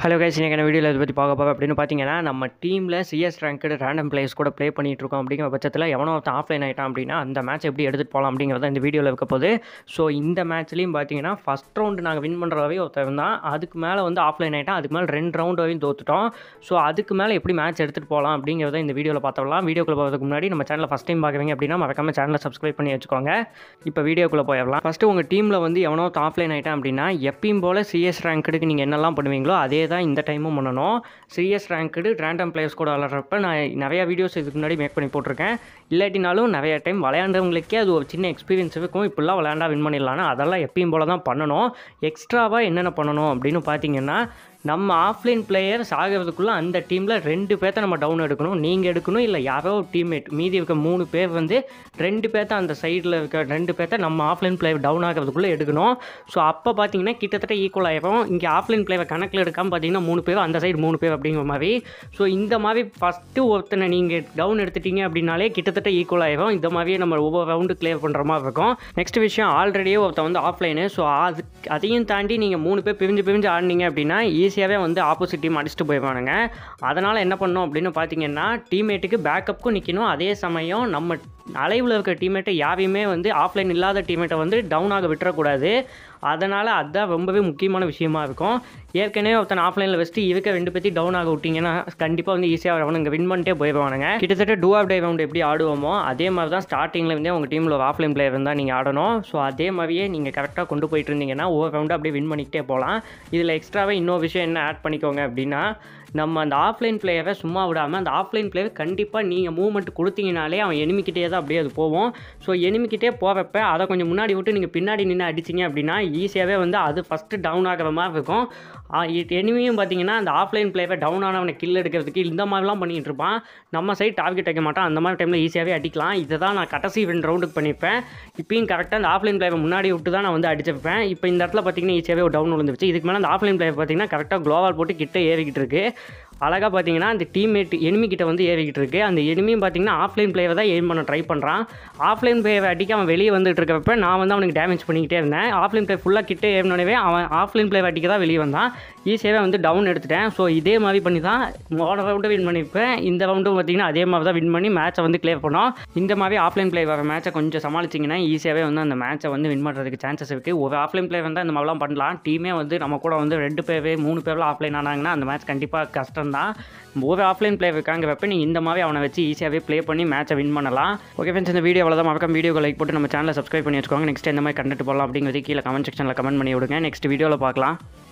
hello guys இன்றைக்கி என்ன வீடியோவில் இதை பற்றி பார்க்க போகிறோம் அப்படின்னு பார்த்தீங்கன்னா நம்ம டீமில் சிஎஸ் ரேங்கடு ரேண்டம் பிளேயர்ஸ் கூட ப்ளே பண்ணிட்டு இருக்கோம் அப்படிங்கிற பட்சத்தில் எவனோ ஒருத்தன் ஆஃப்லைன் ஆகிட்டான் அப்படின்னா அந்த மேட்ச் எப்படி எடுத்துகிட்டு போகலாம் அப்படிங்கிறத இந்த வீடியோவில் இருக்க போகுது ஸோ இந்த மேட்ச்லேயும் பார்த்தீங்கன்னா ஃபஸ்ட் ரவுண்டு நாங்கள் வின் பண்ணுறவே ஒருத்தன் தான் அதுக்கு மேலே வந்து ஆஃப்லைன் ஆகிட்டான் அதுக்கு மேலே ரெண்டு ரவுண்ட் வரையும் தோத்துட்டோம் ஸோ அதுக்கு மேலே எப்படி மேட்ச் எடுத்துகிட்டு போகலாம் அப்படிங்கிறத இந்த வீடியோவில் பார்த்தரலாம் வீடியோக்குள்ளே போகிறதுக்கு முன்னாடி நம்ம சேனலை ஃபஸ்ட் டைம் பார்க்குறீங்க அப்படின்னா மறக்காம சேனலை சப்ஸ்கிரைப் பண்ணி வச்சுக்கோங்க இப்போ வீடியோக்குள்ளே போயிடலாம் ஃபஸ்ட்டு உங்கள் டீமில் வந்து எவனோ ஆஃப்லைன் ஆகிட்டான் அப்படின்னா எப்பயும் போல் சிஎஸ் ரேங்க்குக்கு நீங்கள் என்னெல்லாம் பண்ணுவீங்களோ அதே தான் இந்த டைமும் பண்ணணும் சிஎஸ் ரேங்க்குடு ரேண்டம் பிளேயர்ஸ் கூட விளாட்றப்ப நான் நிறையா வீடியோஸ் இதுக்கு முன்னாடி மேக் பண்ணி போட்டிருக்கேன் இல்லாட்டினாலும் நிறைய டைம் விளையாண்டவங்களுக்கே அது ஒரு சின்ன எக்ஸ்பீரியன்ஸ் இருக்கும் இப்படிலாம் விளையாண்டா வின் பண்ணிடலாம்னா அதெல்லாம் எப்பயும் போல தான் பண்ணணும் எக்ஸ்ட்ராவாக என்னென்ன பண்ணணும் அப்படின்னு பார்த்தீங்கன்னா நம்ம ஆஃப்லைன் பிளேயர் சாகிறதுக்குள்ளே அந்த டீமில் ரெண்டு பேர்த்த நம்ம டவுன் எடுக்கணும் நீங்கள் எடுக்கணும் இல்லை யாரோ டீம்மேட் மீதி இருக்க மூணு பேர் வந்து ரெண்டு பேர்த்த அந்த சைடில் இருக்க ரெண்டு பேர்த்த நம்ம ஆஃப்லைன் பிளேயர் டவுன் ஆகிறதுக்குள்ளே எடுக்கணும் ஸோ அப்போ பார்த்தீங்கன்னா கிட்டத்தட்ட ஈக்குவல் ஆயிரும் இங்கே ஆஃப்லைன் பிளேயரை கணக்கில் எடுக்காமல் பார்த்தீங்கன்னா மூணு பேர் அந்த சைடு மூணு பேர் அப்படிங்கிற மாதிரி ஸோ இந்த மாதிரி ஃபஸ்ட்டு ஒருத்தனை நீங்கள் டவுன் எடுத்துட்டீங்க அப்படின்னாலே கிட்டத்தட்ட ஈக்குவல் ஆயிரும் இந்த மாதிரியே நம்ம ஒவ்வொரு ரவுண்டு கிளியர் பண்ணுற மாதிரி இருக்கும் நெக்ஸ்ட் விஷயம் ஆல்ரெடியே ஒருத்தன் வந்து ஆஃப்லைனு ஸோ அது அதையும் தாண்டி நீங்கள் மூணு பேர் பிரிஞ்சு பிரிஞ்சு ஆடினீங்க அப்படின்னா ஈஸியாகவே வந்து ஆப்போசிட் டீம் அடிச்சுட்டு போயிடுவானுங்க அதனால் என்ன பண்ணோம் அப்படின்னு பார்த்தீங்கன்னா டீம்மேட்டுக்கு பேக்கப்புக்கும் நிற்கணும் அதே சமயம் நம்ம அலைவில் இருக்கிற டீம்மேட்டை யாரையுமே வந்து ஆஃப்லைன் இல்லாத டீம்மேட்டை வந்து டவுன் ஆக விட்டுறக்கூடாது அதனால் அதுதான் ரொம்பவே முக்கியமான விஷயமா இருக்கும் ஏற்கனவே ஒருத்தன் ஆஃப்லைனில் வச்சுட்டு இருக்க ரெண்டு பேத்தி டவுன் ஆக விட்டிங்கன்னா கண்டிப்பாக வந்து ஈஸியாக அவனுங்க வின் பண்ணிட்டே போயிடுவானுங்க கிட்டத்தட்ட டூ ஆஃப் டே ரவுண்ட் எப்படி ஆடுவோமோ அதே மாதிரி தான் ஸ்டார்டிங்கில் இருந்தே உங்கள் டீமில் ஒரு ஆஃப்லைன் பிளேயர் இருந்தால் நீங்கள் ஆடணும் ஸோ அதே மாதிரியே நீங்கள் கரெக்டாக கொண்டு போயிட்டு இருந்தீங்கன்னா ஒவ்வொரு ரவுண்டு அப்படியே வின் பண்ணிக்கிட்டே போகலாம் இதில் எக்ஸ்ட்ராவாக இன்னொரு விஷயம் என்ன ஆட் பண்ணிக்கோங்க அப்படின்னா நம்ம அந்த ஆஃப்லைன் பிளேயரை சும்மா விடாமல் அந்த ஆஃப்லைன் பிளேயர் கண்டிப்பாக நீங்கள் மூவ்மெண்ட் கொடுத்தீங்கனாலே அவன் எனிமிக்கிட்டே தான் அப்படியே அது போவோம் ஸோ எனிமிக்கிட்டே போகிறப்ப அதை கொஞ்சம் முன்னாடி விட்டு நீங்கள் பின்னாடி நின்று அடிச்சிங்க அப்படின்னா ஈஸியாகவே வந்து அது ஃபஸ்ட்டு டவுன் ஆகிற மாதிரி இருக்கும் எனிமியும் பார்த்தீங்கன்னா அந்த ஆஃப்லைன் பிளேயரை டவுன் ஆனவனை கில் எடுக்கிறதுக்கு இந்த மாதிரிலாம் பண்ணிகிட்டு இருப்பான் நம்ம சைட் டார்கெட் வைக்க மாட்டான் அந்த மாதிரி டைமில் ஈஸியாகவே அடிக்கலாம் இதை தான் நான் கடைசி ரெண்டு ரவுண்டுக்கு பண்ணிப்பேன் இப்பயும் கரெக்டாக அந்த ஆஃப்லைன் பிளேயரை முன்னாடி விட்டு தான் நான் வந்து அடிச்சிருப்பேன் இப்போ இந்த இடத்துல பார்த்தீங்கன்னா ஈஸியாகவே ஒரு டவுன் விழுந்துருச்சு இதுக்கு மேலே அந்த ஆஃப்லைன் பிளேயர் பார்த்தீங்கன்னா கரெக்டாக க்ளோவால் போட்டு கிட்ட ஏறிக்கிட்டு இருக்கு அழகாக பார்த்தீங்கன்னா அந்த டீம்மேட் எனிமி கிட்ட வந்து ஏறிக்கிட்டு இருக்கு அந்த எனிமியும் பார்த்தீங்கன்னா ஆஃப்லைன் பிளேயரை தான் எய்ம் பண்ண ட்ரை பண்ணுறான் ஆஃப்லைன் பிளேயரை அடிக்க அவன் வெளியே வந்துட்டு இருக்கப்ப நான் வந்து அவனுக்கு டேமேஜ் பண்ணிக்கிட்டே இருந்தேன் ஆஃப்லைன் பிளேயர் ஃபுல்லாக கிட்டே ஏறினோடவே அவன் ஆஃப்லைன் பிளேயர் அடிக்க தான் வெளியே வந்தான் ஈஸியாகவே வந்து டவுன் எடுத்துட்டேன் ஸோ இதே மாதிரி பண்ணி தான் மோட ரவுண்டு வின் பண்ணியிருப்பேன் இந்த ரவுண்டும் பார்த்தீங்கன்னா அதே மாதிரி தான் வின் பண்ணி மேட்சை வந்து கிளியர் பண்ணோம் இந்த மாதிரி ஆஃப்லைன் பிளேயர் வர மேட்சை கொஞ்சம் சமாளிச்சிங்கன்னா ஈஸியாகவே வந்து அந்த மேட்சை வந்து வின் பண்ணுறதுக்கு சான்சஸ் இருக்குது ஒரு ஆஃப்லைன் பிளேயர் வந்து இந்த மாதிரிலாம் பண்ணலாம் டீமே வந்து நம்ம கூட வந்து ரெண்டு பேர் மூணு பேர்லாம் ஆஃப்லைன் ஆனாங்கன்னா அந்த மேட்ச் கண்டிப்பாக கஷ்டம் தான் ஒரு ஆஃப்லைன் பிளேயர் இருக்காங்கிறப்ப நீங்கள் இந்த மாதிரி அவனை வச்சு ஈஸியாகவே ப்ளே பண்ணி மேட்சை வின் பண்ணலாம் ஓகே ஃப்ரெண்ட்ஸ் இந்த வீடியோ அவ்வளோதான் மறக்காம வீடியோ லைக் போட்டு நம்ம சேனலை சப்ஸ்கிரைப் பண்ணி வச்சுக்கோங்க நெக்ஸ்ட் இந்த மாதிரி கண்டென்ட் போடலாம் அப்படிங்கிறது கீழே கமெண்ட் செக்ஷனில் கமெண்ட் பண்ணி விடுங்க நெக்ஸ்ட் வீடியோவில் பார்க்கலாம்